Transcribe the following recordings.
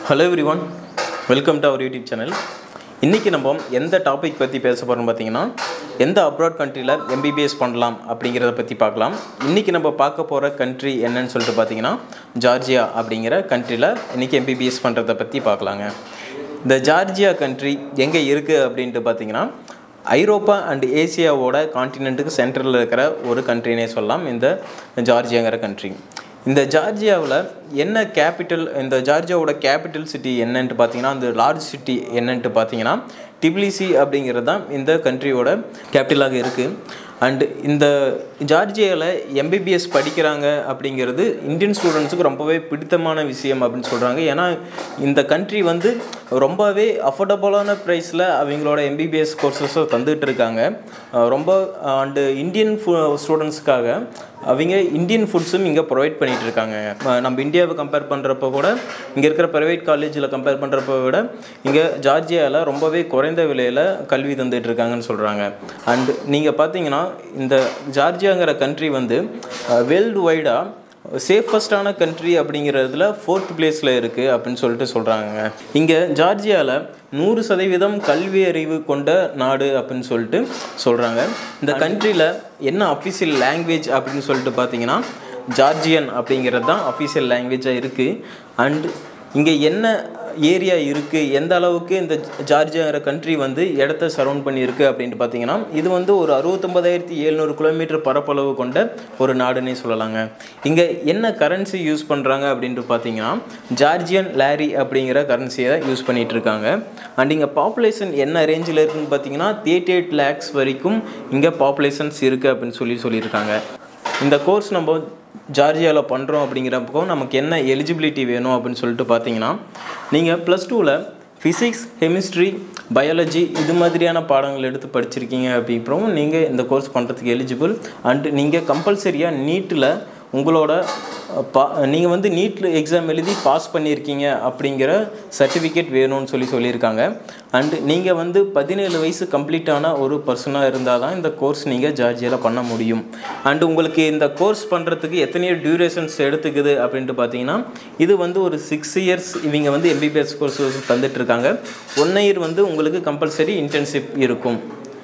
hello everyone welcome to our YouTube channel இன்றைக்கி நம்ம எந்த டாபிக் பற்றி பேச போகிறோம் பார்த்தீங்கன்னா எந்த அப்ராட் கண்ட்ரியில் எம்பிபிஎஸ் பண்ணலாம் அப்படிங்கிறத பற்றி பார்க்கலாம் இன்றைக்கி நம்ம பார்க்க போகிற கண்ட்ரி என்னன்னு சொல்லிட்டு பார்த்தீங்கன்னா ஜார்ஜியா அப்படிங்கிற கண்ட்ரியில் இன்றைக்கி எம்பிபிஎஸ் பண்ணுறதை பற்றி பார்க்கலாங்க இந்த ஜார்ஜியா கண்ட்ரி எங்கே இருக்குது அப்படின்ட்டு பார்த்தீங்கன்னா ஐரோப்பா அண்ட் ஏசியாவோட காண்டினென்ட்டுக்கு சென்டரில் இருக்கிற ஒரு கண்ட்ரினே சொல்லலாம் இந்த ஜார்ஜியாங்கிற கண்ட்ரி இந்த ஜார்ஜியாவில் என்ன கேபிட்டல் இந்த ஜார்ஜியாவோட கேபிட்டல் சிட்டி என்னன்ட்டு பார்த்தீங்கன்னா அந்த லார்ஜ் சிட்டி என்னன்ட்டு பார்த்தீங்கன்னா டிபிலிசி அப்படிங்கிறது தான் இந்த கண்ட்ரியோட கேபிட்டலாக இருக்குது அண்டு இந்த ஜார்ஜியாவில் எம்பிபிஎஸ் படிக்கிறாங்க அப்படிங்கிறது இந்தியன் ஸ்டூடெண்ட்ஸுக்கு ரொம்பவே பிடித்தமான விஷயம் அப்படின்னு சொல்கிறாங்க ஏன்னா இந்த கண்ட்ரி வந்து ரொம்பவே அஃபோர்டபுளான ப்ரைஸில் அவங்களோட எம்பிபிஎஸ் கோர்சஸை தந்துகிட்டு இருக்காங்க அஹ் ரொம்ப அண்டு இந்தியன் ஃபு ஸ்டூடெண்ட்ஸ்க்காக அவங்க இந்தியன் ஃபுட்ஸும் இங்கே ப்ரொவைட் பண்ணிகிட்டு இருக்காங்க அஹ் நம்ம இந்தியாவை கம்பேர் பண்ணுறப்ப கூட இங்கே இருக்கிற ப்ரைவேட் காலேஜில் கம்பேர் பண்ணுறப்ப விட இங்கே ஜார்ஜியாவில் ரொம்பவே குறைந்த விலையில் கல்வி தந்துட்டு இருக்காங்கன்னு சொல்கிறாங்க அண்ட் நீங்கள் பார்த்தீங்கன்னா இந்த ஜார்ஜியாங்கிற கண்ட்ரி வந்து வேர்ல்டு வைடாக சேஃபஸ்டான கண்ட்ரி அப்படிங்கிறதுல ஃபோர்த் பிளேஸில் இருக்குது அப்படின்னு சொல்லிட்டு சொல்கிறாங்க இங்கே ஜார்ஜியாவில் நூறு சதவீதம் கல்வி அறிவு கொண்ட நாடு அப்படின்னு சொல்லிட்டு சொல்கிறாங்க இந்த கண்ட்ரியில் என்ன அஃபிஷியல் லாங்குவேஜ் அப்படின்னு சொல்லிட்டு பார்த்தீங்கன்னா ஜார்ஜியன் அப்படிங்கிறது தான் அஃபிஷியல் லாங்குவேஜாக இருக்குது அண்ட் இங்கே என்ன ஏரியா இருக்குது எந்த அளவுக்கு இந்த ஜார்ஜியாங்கிற கண்ட்ரி வந்து இடத்த சரௌண்ட் பண்ணியிருக்கு அப்படின்ட்டு பார்த்தீங்கன்னா இது வந்து ஒரு அறுபத்தொம்பதாயிரத்தி எழுநூறு கிலோமீட்டர் பரப்பளவு கொண்ட ஒரு நாடுன்னே சொல்லலாங்க இங்கே என்ன கரன்சி யூஸ் பண்ணுறாங்க அப்படின்ட்டு பார்த்தீங்கன்னா ஜார்ஜியன் லாரி அப்படிங்கிற கரன்சியை யூஸ் பண்ணிகிட்டு இருக்காங்க அண்ட் இங்கே பாப்புலேஷன் என்ன ரேஞ்சில் இருக்குன்னு பார்த்தீங்கன்னா தேர்ட்டி எயிட் லேக்ஸ் வரைக்கும் இங்கே பாப்புலேஷன்ஸ் இருக்குது அப்படின்னு சொல்லி சொல்லியிருக்காங்க இந்த கோர்ஸ் நம்ம ஜார்ஜியாவில் பண்ணுறோம் அப்படிங்கிறப்போ நமக்கு என்ன எலிஜிபிலிட்டி வேணும் அப்படின்னு சொல்லிட்டு பார்த்தீங்கன்னா நீங்கள் ப்ளஸ் டூவில் ஃபிசிக்ஸ் கெமிஸ்ட்ரி பயாலஜி இது மாதிரியான பாடங்கள் எடுத்து படிச்சிருக்கீங்க அப்படின்றவும் நீங்கள் இந்த கோர்ஸ் பண்ணுறதுக்கு எலிஜிபிள் அண்டு நீங்கள் கம்பல்சரியாக நீட்டில் உங்களோட பா நீங்கள் வந்து நீட்டில் எக்ஸாம் எழுதி பாஸ் பண்ணியிருக்கீங்க அப்படிங்கிற சர்டிஃபிகேட் வேணும்னு சொல்லி சொல்லியிருக்காங்க அண்டு நீங்கள் வந்து பதினேழு வயசு கம்ப்ளீட்டான ஒரு பர்சனாக இருந்தால் தான் இந்த கோர்ஸ் நீங்கள் ஜார்ஜியாவில் பண்ண முடியும் அண்டு உங்களுக்கு இந்த கோர்ஸ் பண்ணுறதுக்கு எத்தனையோ டியூரேஷன்ஸ் எடுத்துக்குது அப்படின்ட்டு பார்த்தீங்கன்னா இது வந்து ஒரு சிக்ஸ் இயர்ஸ் இவங்க வந்து எம்பிபிஎஸ் கோர்ஸ் தந்துட்டுருக்காங்க ஒன் இயர் வந்து உங்களுக்கு கம்பல்சரி இன்டர்ன்ஷிப் இருக்கும்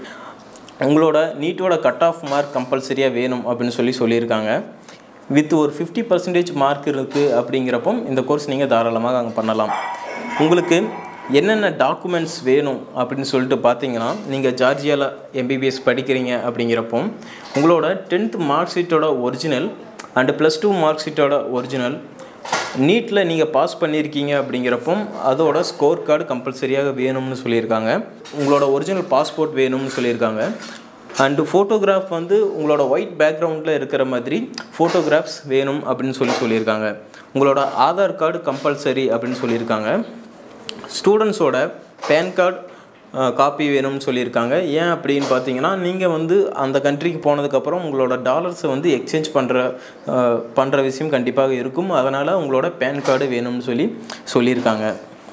உங்களோட நீட்டோட கட் ஆஃப் மார்க் கம்பல்சரியாக வேணும் அப்படின்னு சொல்லி சொல்லியிருக்காங்க வித் ஒரு ஃபிஃப்டி பர்சன்டேஜ் மார்க் இருக்குது அப்படிங்கிறப்போ இந்த கோர்ஸ் நீங்கள் தாராளமாக அங்கே பண்ணலாம் உங்களுக்கு என்னென்ன டாக்குமெண்ட்ஸ் வேணும் அப்படின்னு சொல்லிட்டு பார்த்தீங்கன்னா நீங்கள் ஜார்ஜியாவில் எம்பிபிஎஸ் படிக்கிறீங்க அப்படிங்கிறப்போ உங்களோட டென்த் மார்க் ஷீட்டோட original and plus two mark ஷீட்டோட ஒரிஜினல் நீட்டில் நீங்கள் பாஸ் பண்ணியிருக்கீங்க அப்படிங்கிறப்போ அதோட ஸ்கோர் கார்டு கம்பல்சரியாக வேணும்னு சொல்லியிருக்காங்க உங்களோட ஒரிஜினல் பாஸ்போர்ட் வேணும்னு சொல்லியிருக்காங்க அண்டு ஃபோட்டோகிராஃப் வந்து உங்களோட ஒயிட் பேக்ரவுண்டில் இருக்கிற மாதிரி ஃபோட்டோகிராஃப்ஸ் வேணும் அப்படின்னு சொல்லி சொல்லியிருக்காங்க உங்களோட ஆதார் கார்டு கம்பல்சரி அப்படின்னு சொல்லியிருக்காங்க ஸ்டூடெண்ட்ஸோட பேன் கார்டு காப்பி வேணும்னு சொல்லியிருக்காங்க ஏன் அப்படின்னு பார்த்தீங்கன்னா நீங்கள் வந்து அந்த கண்ட்ரிக்கு போனதுக்கப்புறம் உங்களோட டாலர்ஸை வந்து எக்ஸ்சேஞ்ச் பண்ணுற பண்ணுற விஷயம் கண்டிப்பாக இருக்கும் அதனால் உங்களோட பேன் கார்டு வேணும்னு சொல்லி சொல்லியிருக்காங்க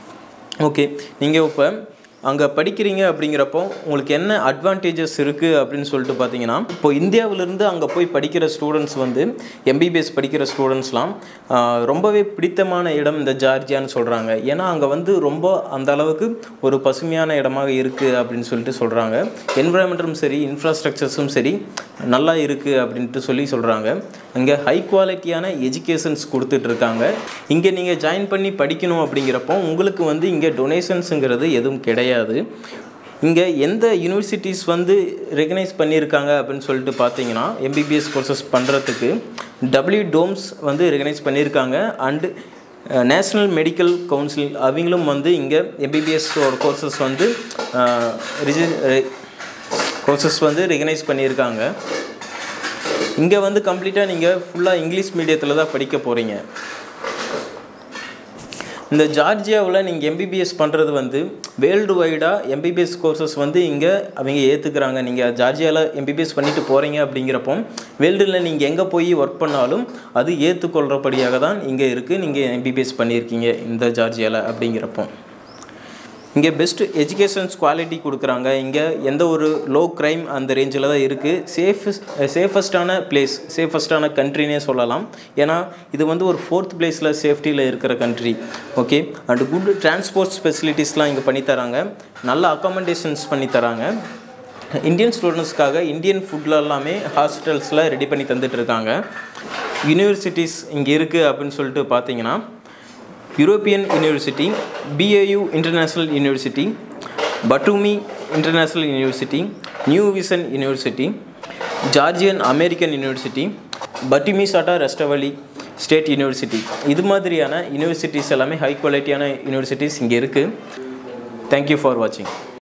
ஓகே நீங்கள் இப்போ அங்கே படிக்கிறீங்க அப்படிங்கிறப்போ உங்களுக்கு என்ன அட்வான்டேஜஸ் இருக்குது அப்படின்னு சொல்லிட்டு பார்த்தீங்கன்னா இப்போ இந்தியாவிலேருந்து அங்கே போய் படிக்கிற ஸ்டூடெண்ட்ஸ் வந்து எம்பிபிஎஸ் படிக்கிற ஸ்டூடெண்ட்ஸ்லாம் ரொம்பவே பிடித்தமான இடம் இந்த ஜார்ஜியான்னு சொல்கிறாங்க ஏன்னா அங்கே வந்து ரொம்ப அந்த அளவுக்கு ஒரு பசுமையான இடமாக இருக்குது அப்படின்னு சொல்லிட்டு சொல்கிறாங்க என்விரான்மெண்ட்டும் சரி இன்ஃப்ராஸ்ட்ரக்சர்ஸும் சரி நல்லா இருக்குது அப்படின்ட்டு சொல்லி சொல்கிறாங்க இங்கே ஹை குவாலிட்டியான எஜுகேஷன்ஸ் கொடுத்துட்ருக்காங்க இங்கே நீங்கள் ஜாயின் பண்ணி படிக்கணும் அப்படிங்கிறப்போ உங்களுக்கு வந்து இங்கே டொனேஷன்ஸுங்கிறது எதுவும் கிடையாது இங்கே எந்த யூனிவர்சிட்டிஸ் வந்து ரெகனைஸ் பண்ணியிருக்காங்க அப்படின்னு சொல்லிட்டு பார்த்தீங்கன்னா எம்பிபிஎஸ் கோர்சஸ் பண்ணுறதுக்கு டபிள்யூ டோம்ஸ் வந்து ரெகனைஸ் பண்ணியிருக்காங்க அண்டு நேஷ்னல் மெடிக்கல் கவுன்சில் அவங்களும் வந்து இங்கே எம்பிபிஎஸ் கோர்சஸ் வந்து ரிஜி கோர்சஸ் வந்து ரெகனைஸ் பண்ணியிருக்காங்க இங்கே வந்து கம்ப்ளீட்டாக நீங்கள் ஃபுல்லாக இங்கிலீஷ் மீடியத்தில் தான் படிக்க போகிறீங்க இந்த ஜார்ஜியாவில் நீங்கள் எம்பிபிஎஸ் பண்ணுறது வந்து வேர்ல்டு வைடாக எம்பிபிஎஸ் கோர்சஸ் வந்து இங்கே அவங்க ஏற்றுக்கிறாங்க நீங்கள் ஜார்ஜியாவில் எம்பிபிஎஸ் பண்ணிட்டு போகிறீங்க அப்படிங்கிறப்போ வேர்ல்டில் நீங்கள் எங்கே போய் ஒர்க் பண்ணாலும் அது ஏற்றுக்கொள்கிறபடியாக தான் இங்கே இருக்குது நீங்கள் எம்பிபிஎஸ் பண்ணியிருக்கீங்க இந்த ஜார்ஜியாவில் அப்படிங்கிறப்போ இங்கே பெஸ்ட் எஜுகேஷன்ஸ் குவாலிட்டி கொடுக்குறாங்க இங்கே எந்த ஒரு லோ க்ரைம் அந்த ரேஞ்சில் தான் இருக்குது சேஃபஸ்ட் சேஃபஸ்டான பிளேஸ் சேஃபஸ்டான கண்ட்ரினே சொல்லலாம் ஏன்னா இது வந்து ஒரு ஃபோர்த் பிளேஸில் சேஃப்டியில் இருக்கிற country okay and good transport ஃபெசிலிட்டிஸ்லாம் இங்கே பண்ணித்தராங்க நல்ல அக்காமடேஷன்ஸ் பண்ணித்தராங்க இந்தியன் ஸ்டூடெண்ட்ஸ்க்காக இந்தியன் ஃபுட்ல எல்லாமே ஹாஸ்பிட்டல்ஸில் ரெடி பண்ணி தந்துட்டு இருக்காங்க யூனிவர்சிட்டிஸ் இங்கே இருக்குது அப்படின்னு சொல்லிட்டு பார்த்தீங்கன்னா European university BAU international university Batumi international university new vision university Georgian American university பட்டிமிசாட்டா ரெஸ்டவலி ஸ்டேட் யூனிவர்சிட்டி இது மாதிரியான யூனிவர்சிட்டிஸ் எல்லாமே ஹை குவாலிட்டியான யூனிவர்சிட்டிஸ் இங்கே இருக்குது தேங்க்யூ ஃபார் வாட்சிங்